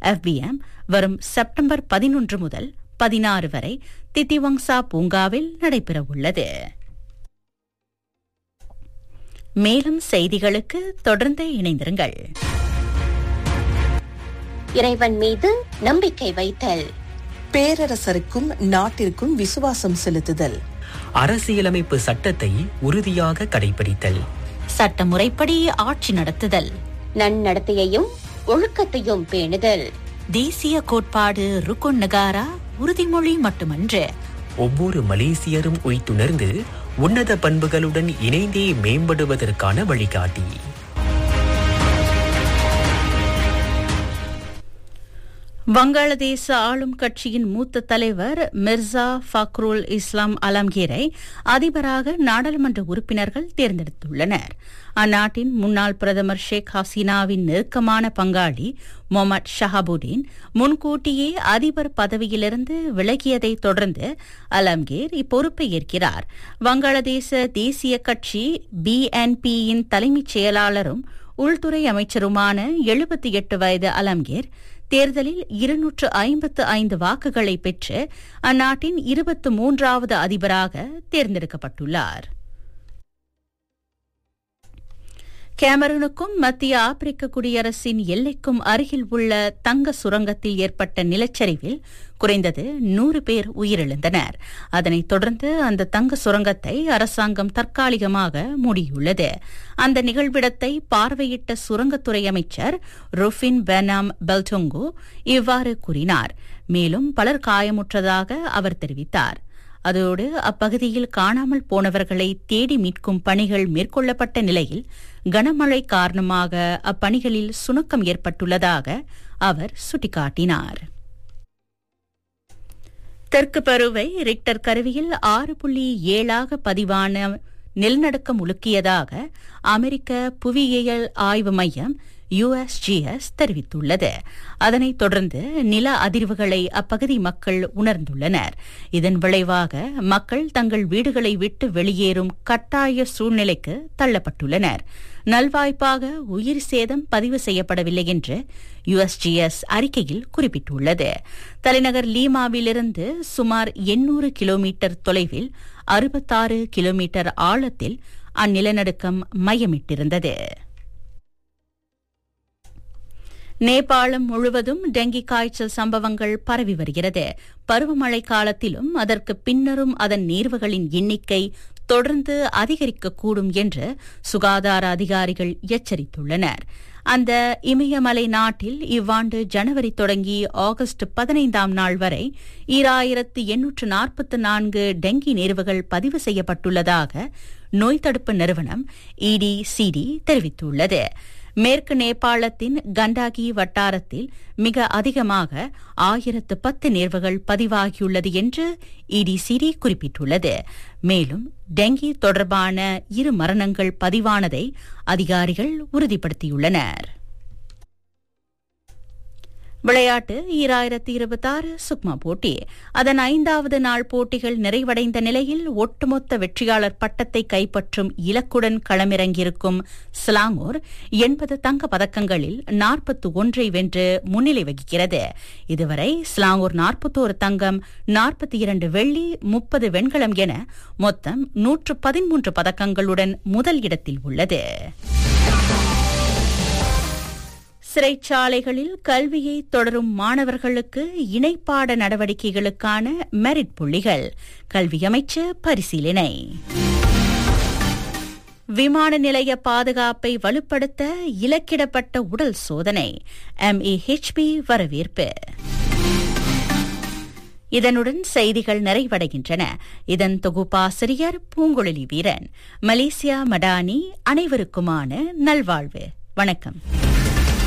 FM வரும் September பதினொன்று முதல் பதினாறு வரை தித்திவங்சா பூங்காவில் நடைபெறவுள்ளது மேலும் செய்திகளுக்கு தொடர்ந்து இணைந்திருங்கள் இறைவன் மீது நம்பிக்கை வைத்தல் பேரரசருக்கும் நாட்டிற்கும் விசுவாசம் செலுத்துதல் அரசியலமைப்பு சட்டத்தை உறுதியாக கடைபிடித்தல் சட்டமுறைப்படி ஆட்சி நடத்துதல் நன்னடத்தையையும் ஒழுக்கத்தையும் பேணுதல் தேசிய கோட்பாடு ருக்குன் நகாரா உறுதிமொழி மட்டுமன்று ஒவ்வொரு மலேசியரும் உய்த்துணர்ந்து உன்னத பண்புகளுடன் இணைந்தே மேம்படுவதற்கான வழிகாட்டி வங்காளதேச ஆளும் கட்சியின் மூத்த தலைவர் மிர்சா ஃபக்ருல் இஸ்லாம் அலம்கீரை அதிபராக நாடாளுமன்ற உறுப்பினர்கள் தேர்ந்தெடுத்துள்ளனர் அந்நாட்டின் முன்னாள் பிரதமர் ஷேக் ஹசீனாவின் நெருக்கமான பங்காளி மொஹமட் ஷஹாபுதீன் முன்கூட்டியே அதிபர் பதவியிலிருந்து விலகியதைத் தொடர்ந்து அலம்கீர் இப்பொறுப்பை ஏற்கிறார் வங்காளதேச தேசிய கட்சி பிஎன்பியின் தலைமைச் செயலாளரும் உள்துறை அமைச்சருமான எழுபத்தி எட்டு வயது அலம்கீர் தேர்தலில் இருநூற்று ஐம்பத்து ஐந்து வாக்குகளை பெற்று அந்நாட்டின் இருபத்து மூன்றாவது அதிபராக தேர்ந்தெடுக்கப்பட்டுள்ளார் கேமரூனுக்கும் மத்திய ஆப்பிரிக்க குடியரசின் எல்லைக்கும் அருகில் உள்ள தங்க சுரங்கத்தில் ஏற்பட்ட நிலச்சரிவில் குறைந்தது நூறு பேர் உயிரிழந்தனர் அதனைத் தொடர்ந்து அந்த தங்க சுரங்கத்தை அரசாங்கம் தற்காலிகமாக மூடியுள்ளது அந்த நிகழ்விடத்தை பார்வையிட்ட சுரங்கத்துறை அமைச்சர் ருஃபின் பெனாம் பெல்டோங்கோ இவ்வாறு கூறினார் மேலும் பலர் காயமுற்றதாக அவர் தெரிவித்தார் அதோடு அப்பகுதியில் காணாமல் போனவர்களை தேடி மீட்கும் பணிகள் மேற்கொள்ளப்பட்ட நிலையில் கனமழை காரணமாக அப்பணிகளில் சுணக்கம் ஏற்பட்டுள்ளதாக அவர் சுட்டிக்காட்டினார் தெற்கு பருவை ரிக்டர் கருவியில் ஆறு புள்ளி ஏழாக பதிவான நிலநடுக்கம் உலுக்கியதாக அமெரிக்க புவியியல் ஆய்வு மையம் யுஎஸ்ஜிஎஸ் தெரிவித்துள்ளது அதனைத் தொடர்ந்து நில அதிர்வுகளை அப்பகுதி மக்கள் உணர்ந்துள்ளனர் இதன் விளைவாக மக்கள் தங்கள் வீடுகளை விட்டு வெளியேறும் கட்டாய சூழ்நிலைக்கு தள்ளப்பட்டுள்ளனர் நல்வாய்ப்பாக உயிர் சேதம் பதிவு செய்யப்படவில்லை என்று யுஎஸ்ஜிஎஸ் அறிக்கையில் குறிப்பிட்டுள்ளது தலைநகர் லீமாவிலிருந்து சுமார் எண்ணூறு கிலோமீட்டர் தொலைவில் அறுபத்தாறு கிலோமீட்டர் ஆழத்தில் அந்நிலநடுக்கம் மையமிட்டிருந்தது நேபாளம் முழுவதும் டெங்கி காய்ச்சல் சம்பவங்கள் பரவி வருகிறது பருவமழை காலத்திலும் அதற்கு பின்னரும் அதன் நீர்வுகளின் எண்ணிக்கை தொடர்ந்து அதிகரிக்கக்கூடும் என்று சுகாதார அதிகாரிகள் எச்சரித்துள்ளனர் அந்த இமயமலை நாட்டில் இவ்வாண்டு ஜனவரி தொடங்கி ஆகஸ்ட் பதினைந்தாம் நாள் வரை ஈராயிரத்து எண்ணூற்று நாற்பத்து நான்கு டெங்கி நேர்வுகள் பதிவு செய்யப்பட்டுள்ளதாக நோய் தடுப்பு நிறுவனம் இடிசிடி தெரிவித்துள்ளது மேற்கு நேபாளத்தின் கண்டாகி வட்டாரத்தில் மிக அதிகமாக ஆயிரத்து பத்து நேர்வுகள் பதிவாகியுள்ளது என்று இடிசிடி குறிப்பிட்டுள்ளது மேலும் டெங்கி தொடர்பான இரு மரணங்கள் பதிவானதை அதிகாரிகள் உறுதிப்படுத்தியுள்ளனர் விளையாட்டு ஈராயிரத்தி இருபத்தாறு சுக்மா போட்டி அதன் ஐந்தாவது நாள் போட்டிகள் நிறைவடைந்த நிலையில் ஒட்டுமொத்த வெற்றியாளர் பட்டத்தை கைப்பற்றும் இலக்குடன் களமிறங்கியிருக்கும் ஸ்லாங்கூர் எண்பது தங்க பதக்கங்களில் நாற்பத்தி ஒன்றை வென்று முன்னிலை வகிக்கிறது இதுவரை ஸ்லாங்கூர் நாற்பத்தோரு தங்கம் நாற்பத்தி இரண்டு வெள்ளி முப்பது வெண்கலம் என மொத்தம் நூற்று பதிமூன்று பதக்கங்களுடன் முதல் இடத்தில் உள்ளது சிறைச்சாலைகளில் கல்வியை தொடரும் மாணவர்களுக்கு இணைப்பாட நடவடிக்கைகளுக்கான மெரிட் புள்ளிகள் கல்வி அமைச்சு பரிசீலனை விமான நிலைய பாதுகாப்பை வலுப்படுத்த இலக்கிடப்பட்ட உடல் சோதனை எம்ஏஹெச்பி வரவேற்பு இதனுடன் செய்திகள் நிறைவடைகின்றன இதன் தொகுப்பாசிரியர் பூங்குழலி வீரன் மலேசியா மடானி அனைவருக்குமான நல்வாழ்வு வணக்கம்